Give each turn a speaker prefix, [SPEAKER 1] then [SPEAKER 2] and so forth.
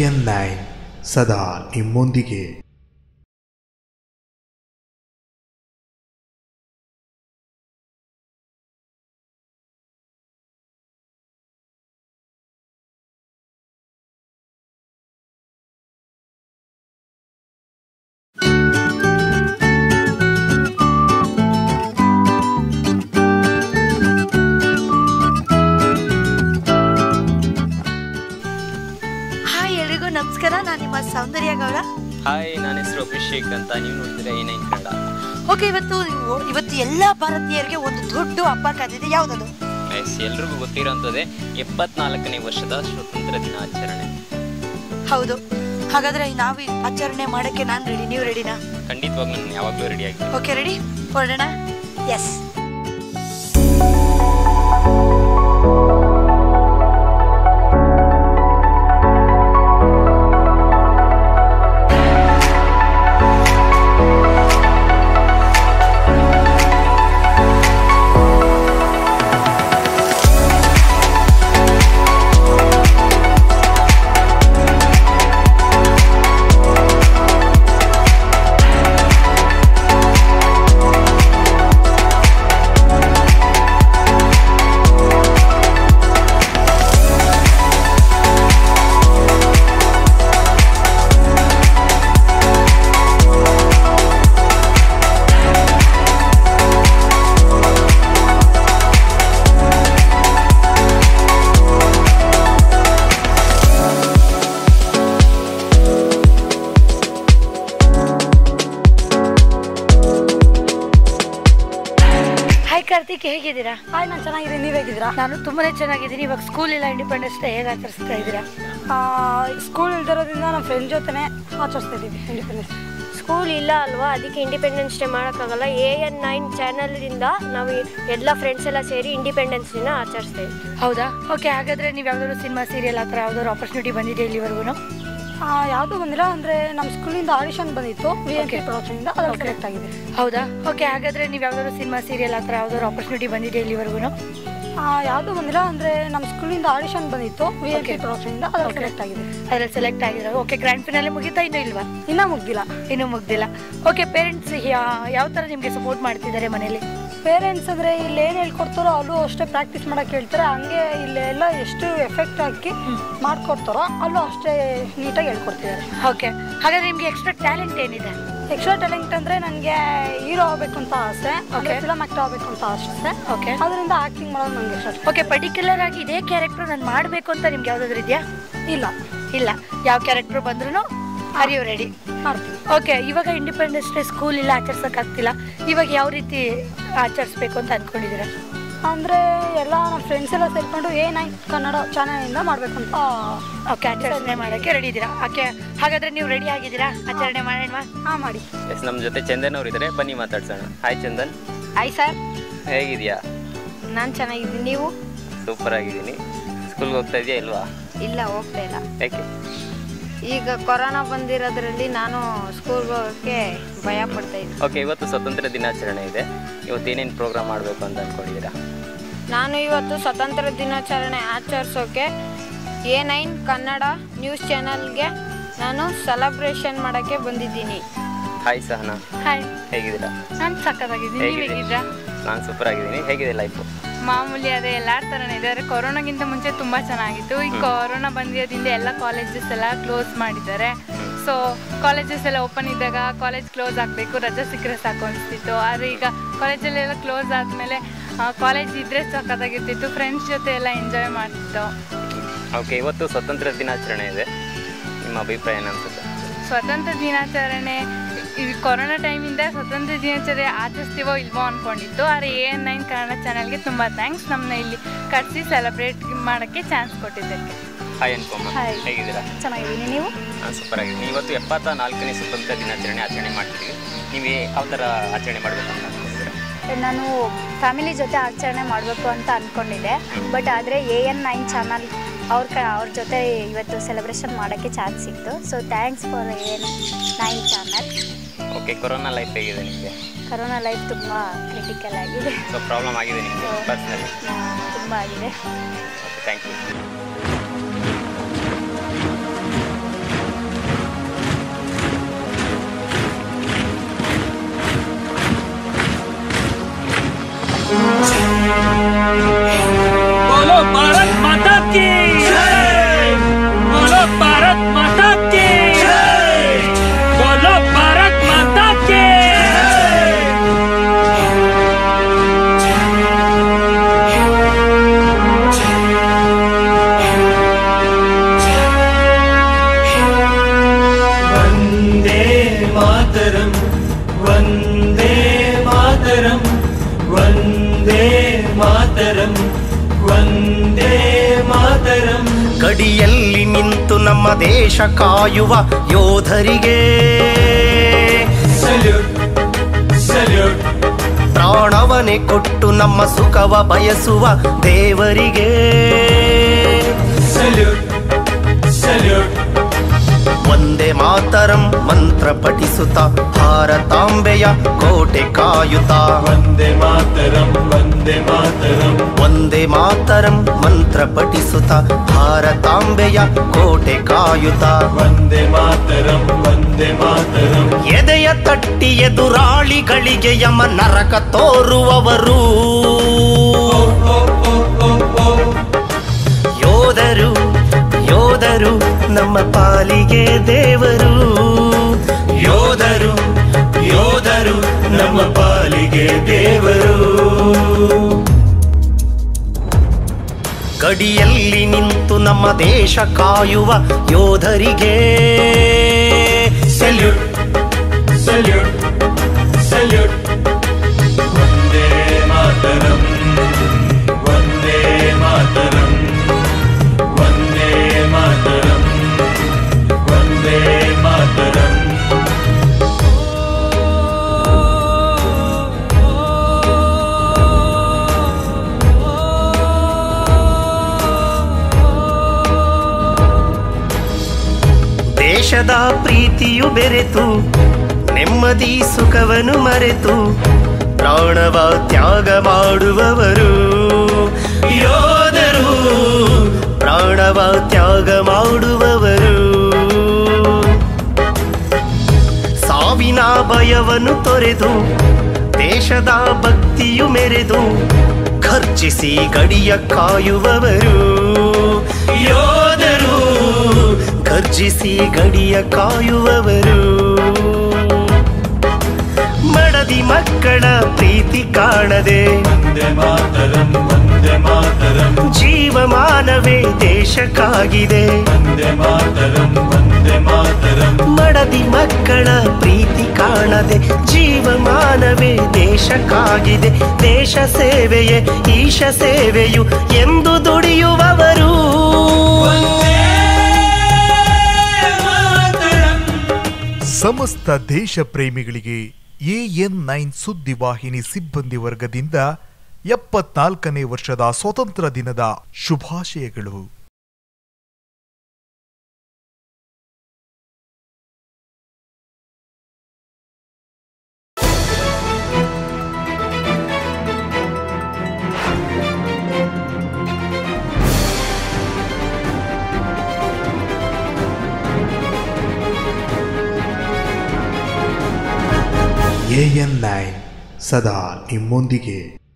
[SPEAKER 1] N nine ಸದಾ ನಿಮ್ಮೊಂದಿಗೆ
[SPEAKER 2] hi ಎಲ್ರಿಗೂ ನಮಸ್ಕಾರ ನಾನು ನಿಮ್ಮ ಸೌಂದರ್ಯ ಗೌಡ
[SPEAKER 3] ಹಾಯ್ ನನ್ನ ಹೆಸರು ಅಭಿಷೇಕ್ ಅಂತ ನೀವು ನೋಡ್ತೀರಾ ಏನೇನು ಕನ್ನಡ
[SPEAKER 2] ಓಕೆ ಇವತ್ತು ನೀವು ಇವತ್ತು ಎಲ್ಲ ಭಾರತೀಯರಿಗೆ ಒಂದು ದೊಡ್ಡ ಹಬ್ಬ ಕಾದಿದೆ ಯಾವುದದು
[SPEAKER 3] ಎಸ್ ಎಲ್ರಿಗೂ ಗೊತ್ತಿರೋಂಥದ್ದೇ ಎಪ್ಪತ್ನಾಲ್ಕನೇ ವರ್ಷದ ಸ್ವತಂತ್ರ ದಿನಾಚರಣೆ
[SPEAKER 2] ಹೌದು ಹಾಗಾದ್ರೆ ನಾವು ಈ ಆಚರಣೆ ಮಾಡಕ್ಕೆ ನಾನು ರೆಡಿ ನೀವು ರೆಡಿನಾ
[SPEAKER 3] ಖಂಡಿತವಾಗ್ಲೂ ನಾನು ಯಾವಾಗಲೂ ರೆಡಿ ಆಗಿದ್ದೀನಿ
[SPEAKER 2] ಓಕೆ ರೆಡಿ ಹೊರಡೋಣ ಎಸ್ ಹಾಯ್ ಕಾರ್ತಿಕ್ ಹೇಗಿದ್ದೀರಾ
[SPEAKER 4] ಹಾಯ್ ನಾನು ಚೆನ್ನಾಗಿದ್ದೀನಿ ನೀವು ಹೇಗಿದ್ದೀರಾ
[SPEAKER 2] ನಾನು ತುಂಬಾನೇ ಚೆನ್ನಾಗಿದ್ದೀನಿ ಇವಾಗ ಸ್ಕೂಲ್ ಇಲ್ಲ ಇಂಡಿಪೆಂಡೆನ್ಸ್ ಡೇ ಹೇಗೆ ಆಚರಿಸ್ತಾ ಇದ್ದೀರಾ
[SPEAKER 4] ಸ್ಕೂಲ್ ಇಲ್ದಿರೋದ್ರಿಂದ ನಮ್ಮ ಫ್ರೆಂಡ್ ಜೊತೆನೆ ಆಚರಿಸ್ತಾ ಇದ್ದೀವಿ ಇಂಡಿಪೆಂಡೆನ್ಸ್
[SPEAKER 5] ಸ್ಕೂಲ್ ಇಲ್ಲ ಅಲ್ವಾ ಅದಕ್ಕೆ ಇಂಡಿಪೆಂಡೆನ್ಸ್ ಡೇ ಮಾಡೋಕ್ಕಾಗಲ್ಲ ಎ ಎನ್ ನೈನ್ ಚಾನಲಿಂದ ನಾವು ಎಲ್ಲ ಫ್ರೆಂಡ್ಸ್ ಎಲ್ಲ ಸೇರಿ ಇಂಡಿಪೆಂಡೆನ್ಸ್ ದಿನ ಆಚರಿಸ್ತಾ ಇದ್ವಿ
[SPEAKER 2] ಹೌದಾ ಓಕೆ ಹಾಗಾದ್ರೆ ನೀವು ಯಾವ್ದಾದ್ರು ಸಿನಿಮಾ ಸೀರಿಯಲ್ ಆ ಥರ ಯಾವ್ದಾದ್ರು ಆಪರ್ಚುನಿಟಿ ಬಂದಿದೆ ಇಲ್ಲಿವರೆಗೂ
[SPEAKER 4] ಯಾವುದೂ ಬಂದಿಲ್ಲ ಅಂದರೆ ನಮ್ಮ ಸ್ಕೂಲಿಂದ ಆಡಿಷನ್ ಬಂದಿತ್ತು ವಿ ಎನ್ ಪಿ ಪ್ರೊಡಕ್ಷನಿಂದ ಅದ್ರಲ್ಲಿ ಸೆಲೆಕ್ಟ್ ಆಗಿದೆ
[SPEAKER 2] ಹೌದಾ ಓಕೆ ಹಾಗಾದ್ರೆ ನೀವು ಯಾವ್ದಾದ್ರು ಸಿನಿಮಾ ಸೀರಿಯಲ್ ಆ ಥರ ಯಾವ್ದಾದ್ರು ಆಪರ್ಚುನಿಟಿ ಬಂದಿದೆ ಇಲ್ಲಿವರೆಗೂ
[SPEAKER 4] ಯಾವುದೂ ಬಂದಿಲ್ಲ ಅಂದರೆ ನಮ್ಮ ಸ್ಕೂಲಿಂದ ಆಡಿಷನ್ ಬಂದಿತ್ತು ವಿ ಎನ್ ಪಿ ಪ್ರೊಡಕ್ಷನಿಂದ ಅದ್ರಲ್ಲಿ ಸೆಲೆಕ್ಟ್ ಆಗಿದೆ
[SPEAKER 2] ಅದ್ರಲ್ಲಿ ಸೆಲೆಕ್ಟ್ ಆಗಿರೋ ಓಕೆ ಗ್ರ್ಯಾಂಡ್ ಫಿನಾಲೆ ಮುಗಿತಾ ಇನ್ನೂ ಇಲ್ವಾ
[SPEAKER 4] ಇನ್ನೂ ಮುಗ್ದಿಲ್ಲ
[SPEAKER 2] ಇನ್ನೂ ಮುಗ್ದಿಲ್ಲ ಓಕೆ ಪೇರೆಂಟ್ಸ್ ಯಾವ ಥರ ನಿಮಗೆ ಸಪೋರ್ಟ್ ಮಾಡ್ತಿದ್ದಾರೆ ಮನೇಲಿ
[SPEAKER 4] ಪೇರೆಂಟ್ಸ್ ಅಂದರೆ ಇಲ್ಲಿ ಏನು ಹೇಳ್ಕೊಡ್ತಾರೋ ಅಲ್ಲೂ ಅಷ್ಟೇ ಪ್ರಾಕ್ಟೀಸ್ ಮಾಡೋಕೆ ಹೇಳ್ತಾರೆ ಹಂಗೆ ಇಲ್ಲೆಲ್ಲ ಎಷ್ಟು ಎಫೆಕ್ಟ್ ಹಾಕಿ ಮಾಡ್ಕೊಡ್ತಾರೋ ಅಲ್ಲೂ ಅಷ್ಟೇ ನೀಟಾಗಿ ಹೇಳ್ಕೊಡ್ತಿದ್ದಾರೆ
[SPEAKER 2] ಓಕೆ ಹಾಗಾದ್ರೆ ನಿಮಗೆ ಎಕ್ಸ್ಟ್ರಾ ಟ್ಯಾಲೆಂಟ್ ಏನಿದೆ
[SPEAKER 4] ಎಕ್ಸ್ಟ್ರಾ ಟ್ಯಾಲೆಂಟ್ ಅಂದರೆ ನನಗೆ ಹೀರೋ ಆಗಬೇಕು ಅಂತ ಆಸೆ ಓಕೆ ಫಿಲಮ್ ಆಕ್ಟರ್ ಆಗಬೇಕು ಅಂತ ಆಸೆ
[SPEAKER 2] ಓಕೆ
[SPEAKER 4] ಅದರಿಂದ ಆಕ್ಟಿಂಗ್ ಮಾಡೋದು ನನಗೆ ಇಷ್ಟ
[SPEAKER 2] ಓಕೆ ಪರ್ಟಿಕ್ಯುಲರ್ ಆಗಿ ಇದೇ ಕ್ಯಾರೆಕ್ಟರ್ ನಾನು ಮಾಡಬೇಕು ಅಂತ ನಿಮ್ಗೆ ಯಾವ್ದಾದ್ರು ಇದೆಯಾ
[SPEAKER 4] ಇಲ್ಲ
[SPEAKER 2] ಇಲ್ಲ ಯಾವ ಕ್ಯಾರೆಕ್ಟರ್ ಬಂದ್ರೂ ಆರ್ ಯು ರೆಡಿ
[SPEAKER 4] ಮಾಡ್ತೀನಿ
[SPEAKER 2] ಓಕೆ ಇವಾಗ ಇಂಡಿಪೆಂಡೆನ್ಸ್ ಡೇ ಸ್ಕೂಲ್ ಇಲ್ಲ ಆಚರಿಸೋಕ್ಕಾಗ್ತಿಲ್ಲ ಇವಾಗ ಯಾವ ರೀತಿ ಆಚರಿಸ್ಬೇಕು ಅಂತ ಅನ್ಕೊಂಡಿದ್ದೀರಾ
[SPEAKER 4] ಅಂದರೆ ಎಲ್ಲ ನಮ್ಮ ಫ್ರೆಂಡ್ಸ್ ಎಲ್ಲ ಸೇರ್ಕೊಂಡು ಎ ನೈನ್ ಕನ್ನಡ ಚಾನಲಿಂದ ಮಾಡಬೇಕು ಅಂತ
[SPEAKER 2] ಓಕೆ ಆಚರಣೆ ಮಾಡೋಕ್ಕೆ ರೆಡಿ ಇದ್ದೀರಾ ಓಕೆ ಹಾಗಾದ್ರೆ ನೀವು ರೆಡಿ ಆಗಿದ್ದೀರಾ ಆಚರಣೆ ಮಾಡೋಣ
[SPEAKER 4] ಹಾಂ ಮಾಡಿ
[SPEAKER 3] ಎಸ್ ನಮ್ಮ ಜೊತೆ ಚಂದನ್ ಅವ್ರು ಇದ್ದಾರೆ ಬನ್ನಿ ಮಾತಾಡ್ಸೋಣ ಹಾಯ್ ಚಂದನ್
[SPEAKER 5] ಆಯ್ ಸರ್
[SPEAKER 3] ಹೇಗಿದೆಯಾ
[SPEAKER 5] ನಾನು ಚೆನ್ನಾಗಿದ್ದೀನಿ ನೀವು
[SPEAKER 3] ಸೂಪರ್ ಆಗಿದ್ದೀನಿ ಸ್ಕೂಲ್ಗೆ ಹೋಗ್ತಾ ಇದೆಯಾ ಇಲ್ವಾ
[SPEAKER 5] ಇಲ್ಲ ಹೋಗ್ತಾ ಇಲ್ಲ
[SPEAKER 3] ಯಾಕೆ
[SPEAKER 5] ಈಗ ಕೊರೋನಾ ಬಂದಿರೋದ್ರಲ್ಲಿ ನಾನು ಸ್ಕೂಲ್ಗೆ ಹೋಗೋಕ್ಕೆ ಭಯ ಪಡ್ತಾ ಇದ್ದೆ
[SPEAKER 3] ಓಕೆ ಇವತ್ತು ಸ್ವತಂತ್ರ ದಿನಾಚರಣೆ ಇದೆ ಇವತ್ತು ಏನೇನು ಪ್ರೋಗ್ರಾಮ್ ಮಾಡಬೇಕು ಅಂತ ಅಂದ್ಕೊಂಡಿದ್ದೀರಾ
[SPEAKER 5] ನಾನು ಇವತ್ತು ಸ್ವತಂತ್ರ ದಿನಾಚರಣೆ ಆಚರಿಸೋಕೆ ಎ ನೈನ್ ಕನ್ನಡ ನ್ಯೂಸ್ ಚಾನಲ್ಗೆ ನಾನು ಸೆಲೆಬ್ರೇಷನ್ ಮಾಡೋಕ್ಕೆ ಬಂದಿದ್ದೀನಿ
[SPEAKER 3] ಹಾಯ್ ಸಹನಾ
[SPEAKER 2] ಹಾಯ್
[SPEAKER 3] ಹೇಗಿದ್ದೀರಾ
[SPEAKER 2] ನಾನು ಸಕ್ಕತ್ತಾಗಿದ್ದೀನಿ ನೀವು
[SPEAKER 3] ಹೇಗಿದೆ?
[SPEAKER 2] ಹೇಗಿದ್ದೀರಾ
[SPEAKER 3] ನಾನು ಸೂಪರ್ ಆಗಿದ್ದೀನಿ ಹೇಗಿದೆ ಲೈಫು
[SPEAKER 6] ಮಾಮೂಲಿ ಅದೇ ಎಲ್ಲಾರ ಥರನೇ ಇದೆ ಆದರೆ ಕೊರೋನಾಗಿಂತ ಮುಂಚೆ ತುಂಬ ಚೆನ್ನಾಗಿತ್ತು ಈ ಕೊರೋನಾ ಬಂದಿರೋದ್ರಿಂದ ಎಲ್ಲ ಕಾಲೇಜಸ್ ಎಲ್ಲ ಕ್ಲೋಸ್ ಮಾಡಿದ್ದಾರೆ ಸೊ ಕಾಲೇಜಸ್ ಎಲ್ಲ ಓಪನ್ ಇದ್ದಾಗ ಕಾಲೇಜ್ ಕ್ಲೋಸ್ ಆಗಬೇಕು ರಜೆ ಸಿಕ್ಕರೆ ಸಾಕು ಅನಿಸ್ತಿತ್ತು ಆದರೆ ಈಗ ಕಾಲೇಜಲ್ಲೆಲ್ಲ ಕ್ಲೋಸ್ ಆದಮೇಲೆ ಕಾಲೇಜ್ ಇದ್ದರೆ ಸಖತ್ತಾಗಿರ್ತಿತ್ತು ಫ್ರೆಂಡ್ಸ್ ಜೊತೆ ಎಲ್ಲ ಎಂಜಾಯ್ ಮಾಡ್ತಿತ್ತು
[SPEAKER 3] ಓಕೆ ಇವತ್ತು ಸ್ವತಂತ್ರ ದಿನಾಚರಣೆ ಇದೆ ನಿಮ್ಮ ಅಭಿಪ್ರಾಯ ಏನು ಅನ್ಸುತ್ತೆ
[SPEAKER 6] ಸ್ವತಂತ್ರ ದಿನಾಚರಣೆ ಈ ಕೊರೋನಾ ಟೈಮಿಂದ ಸ್ವತಂತ್ರ ದಿನಾಚರಣೆ ಆಚರಿಸ್ತೀವೋ ಇಲ್ವೋ ಅಂದ್ಕೊಂಡಿತ್ತು ಆದರೆ ಎ ಎನ್ ನೈನ್ ಕನ್ನಡ ಚಾನಲ್ಗೆ ತುಂಬ ಥ್ಯಾಂಕ್ಸ್ ನಮ್ಮನ್ನ ಇಲ್ಲಿ ಕರೆಸಿ ಸೆಲೆಬ್ರೇಟ್ ಮಾಡೋಕ್ಕೆ ಚಾನ್ಸ್ ಕೊಟ್ಟಿದ್ದಕ್ಕೆ
[SPEAKER 3] ಹಾಯ್ ಅನ್ಕೊಮ್ಮ
[SPEAKER 4] Hi.
[SPEAKER 3] ಹೇಗಿದ್ದೀರಾ
[SPEAKER 4] ಚೆನ್ನಾಗಿದ್ದೀನಿ ನೀವು
[SPEAKER 3] ನಾನು ಸೂಪರ್ ಆಗಿದ್ದೀನಿ ಇವತ್ತು ಎಪ್ಪತ್ತ ನಾಲ್ಕನೇ ಸ್ವತಂತ್ರ ದಿನಾಚರಣೆ ಆಚರಣೆ ಮಾಡ್ತೀವಿ ನೀವು ಯಾವ ಥರ ಆಚರಣೆ ಮಾಡಬೇಕು ಅಂತ ಅನ್ಕೊಂಡಿದ್ದೀರಾ
[SPEAKER 7] ನಾನು ಫ್ಯಾಮಿಲಿ ಜೊತೆ ಆಚರಣೆ ಮಾಡಬೇಕು ಅಂತ ಅಂದ್ಕೊಂಡಿದ್ದೆ ಬಟ್ ಆದರೆ ಎ ಎನ್ ನೈನ್ ಚಾನಲ್ ಅವ್ರ ಕ ಅವ್ರ ಜೊತೆ ಇವತ್ತು ಸೆಲೆಬ್ರೇಷನ್ ಮಾಡೋಕ್ಕೆ ಚಾನ್ಸ್ ಸಿಕ್ತು so thanks for A N nine channel
[SPEAKER 3] okay corona life ಹೇಗಿದೆ ನಿಮಗೆ
[SPEAKER 7] ಕರೋನಾ ಲೈಫ್ ತುಂಬ ಕ್ರಿಟಿಕಲ್ ಆಗಿದೆ
[SPEAKER 3] ಸೊ ಪ್ರಾಬ್ಲಮ್ ಆಗಿದೆ ನಿಮಗೆ ಪರ್ಸ್ನಲಿ
[SPEAKER 7] ತುಂಬ ಆಗಿದೆ
[SPEAKER 3] ಓಕೆ ಥ್ಯಾಂಕ್ ಯು
[SPEAKER 8] की बोलो भारत माता की बोलो भारत माता की
[SPEAKER 9] वन्दे मातरं वन्दे मातरं वन्दे मातरं वन्दे मातरं
[SPEAKER 10] ಗಡಿಯಲ್ಲಿ ನಿಂತು ನಮ್ಮ ದೇಶ ಕಾಯುವ ಯೋಧರಿಗೆ
[SPEAKER 9] ಸಲ್ಯೂಟ್ ಸಲ್ಯೂಟ್
[SPEAKER 10] ಪ್ರಾಣವನೆ ಕೊಟ್ಟು ನಮ್ಮ ಸುಖವ ಬಯಸುವ ದೇವರಿಗೆ
[SPEAKER 9] ಸಲ್ಯೂಟ್ ಸಲ್ಯೂಟ್
[SPEAKER 10] ಒಂದೇ ಮಾತರಂ ಮಂತ್ರ ಪಠಿಸುತ್ತ ಭಾರತಾಂಬೆಯ ಕೋಟೆ ಕಾಯುತ್ತ
[SPEAKER 9] वन्दे मातरं वन्दे मातरं
[SPEAKER 10] ಒಂದೇ ಮಾತರಂ ಮಂತ್ರ ಪಠಿಸುತ್ತ ಭಾರತಾಂಬೆಯ ಕೋಟೆ ಕಾಯುತ್ತ
[SPEAKER 9] वन्दे मातरं वन्दे मातरं
[SPEAKER 10] ಎದೆಯ ತಟ್ಟಿ ಎದುರಾಳಿಗಳಿಗೆ ಯಮ ನರಕ ತೋರುವವರು ಯೋಧರು ಯೋಧರು ನಮ್ಮ ಪಾಲಿಗೆ ದೇವರು
[SPEAKER 9] ಯೋಧರು ಯೋಧರು ನಮ್ಮ ಪಾಲಿಗೆ ದೇವರು
[SPEAKER 10] ಗಡಿಯಲ್ಲಿ ನಿಂತು ನಮ್ಮ ದೇಶ ಕಾಯುವ ಯೋಧರಿಗೆ
[SPEAKER 9] ಸಲ್ಯೂಟ್ ಸಲ್ಯೂಟ್ ಸಲ್ಯೂಟ್ ವಂದೇ ಮಾತರಂ ವಂದೇ ಮಾತರಂ ವಂದೇ ಮಾತರಂ ವಂದೇ ಮಾತರಂ
[SPEAKER 10] ದೇಶದ ಪ್ರೀತಿಯು ಬೆರೆತು ನೆಮ್ಮದಿ ಸುಖವನ್ನು ಮರೆತು ಪ್ರಾಣವ ತ್ಯಾಗ ಮಾಡುವವರು ಯೋಧರು ಪ್ರಾಣವ ತ್ಯಾಗ ಮಾಡುವವರು ಸಾವಿನ ಭಯವನ್ನು ತೊರೆದು ದೇಶದ ಭಕ್ತಿಯು ಮೆರೆದು ಖರ್ಚಿಸಿ ಗಡಿಯ ಕಾಯುವವರು ಯೋಧರು ಗರ್ಜಿಸಿ ಗಡಿಯ ಕಾಯುವವರು ಮಡದಿ ಮಕ್ಕಳ ಪ್ರೀತಿ ಕಾಣದೆ
[SPEAKER 9] ವಂದೇ ಮಾತರಂ ವಂದೇ ಮಾತರಂ
[SPEAKER 10] ಜೀವಮಾನವೇ ದೇಶಕ್ಕಾಗಿದೆ
[SPEAKER 9] ವಂದೇ ಮಾತರಂ ವಂದೇ ಮಾತರಂ
[SPEAKER 10] ಮಡದಿ ಮಕ್ಕಳ ಪ್ರೀತಿ ಕಾಣದೆ ಜೀವಮಾನವೇ ದೇಶಕ್ಕಾಗಿದೆ ದೇಶ ಸೇವೆಯೇ ಈಶ ಸೇವೆಯು ಎಂದು ದುಡಿಯುವವರು
[SPEAKER 1] ಸಮಸ್ತ ದೇಶ ಪ್ರೇಮಿಗಳಿಗೆ ಎಎನ್ ನೈನ್ ಸುದ್ದಿವಾಹಿನಿ ಸಿಬ್ಬಂದಿ ವರ್ಗದಿಂದ ಎಪ್ಪತ್ನಾಲ್ಕನೇ ವರ್ಷದ ಸ್ವಾತಂತ್ರ್ಯ ದಿನದ ಶುಭಾಶಯಗಳು ಎಎನ್ ನೈನ್ ಸದಾ ನಿಮ್ಮೊಂದಿಗೆ